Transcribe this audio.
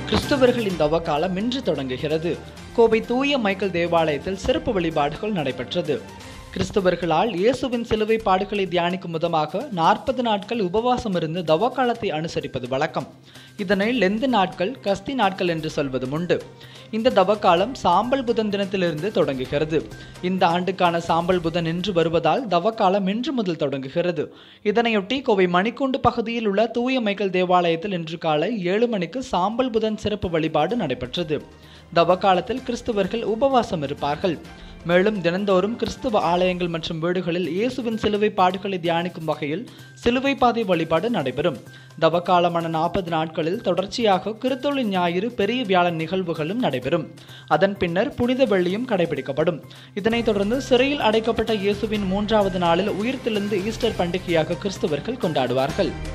கிறிஸ்தவர்களின் தவக்காலம் இன்று தொடங்குகிறது கோவை தூய மைக்கேல் தேவாலயத்தில் சிறப்பு வழிபாடுகள் நடைபெற்றது கிறிஸ்தவர்களால் இயேசுவின் சிலுவை பாடுகளை தியானிக்கும் விதமாக நாற்பது நாட்கள் உபவாசம் இருந்து தவக்காலத்தை அனுசரிப்பது வழக்கம் இதனை லெந்து நாட்கள் கஸ்தி நாட்கள் என்று சொல்வதும் உண்டு இந்த தவக்காலம் சாம்பல் புதன் தினத்திலிருந்து தொடங்குகிறது இந்த ஆண்டுக்கான சாம்பல் புதன் இன்று வருவதால் தவக்காலம் இன்று முதல் தொடங்குகிறது இதனையொட்டி கோவை மணிக்கூண்டு பகுதியில் உள்ள தூய மைக்கேல் தேவாலயத்தில் இன்று காலை ஏழு மணிக்கு சாம்பல் புதன் சிறப்பு வழிபாடு நடைபெற்றது தவக்காலத்தில் கிறிஸ்தவர்கள் உபவாசம் இருப்பார்கள் மேலும் தினந்தோறும் கிறிஸ்துவ ஆலயங்கள் மற்றும் வீடுகளில் இயேசுவின் சிலுவை பாடுகளை தியானிக்கும் வகையில் சிலுவை பாதை வழிபாடு நடைபெறும் தவக்காலமான நாற்பது நாட்களில் தொடர்ச்சியாக கிறித்தொழில் ஞாயிறு பெரிய வியாழன் நிகழ்வுகளும் நடைபெறும் அதன் பின்னர் புனித வெள்ளியும் கடைபிடிக்கப்படும் இதனைத் தொடர்ந்து சிறையில் அடைக்கப்பட்ட இயேசுவின் மூன்றாவது நாளில் உயிர்த்தெழுந்து ஈஸ்டர் பண்டிகையாக கிறிஸ்தவர்கள் கொண்டாடுவார்கள்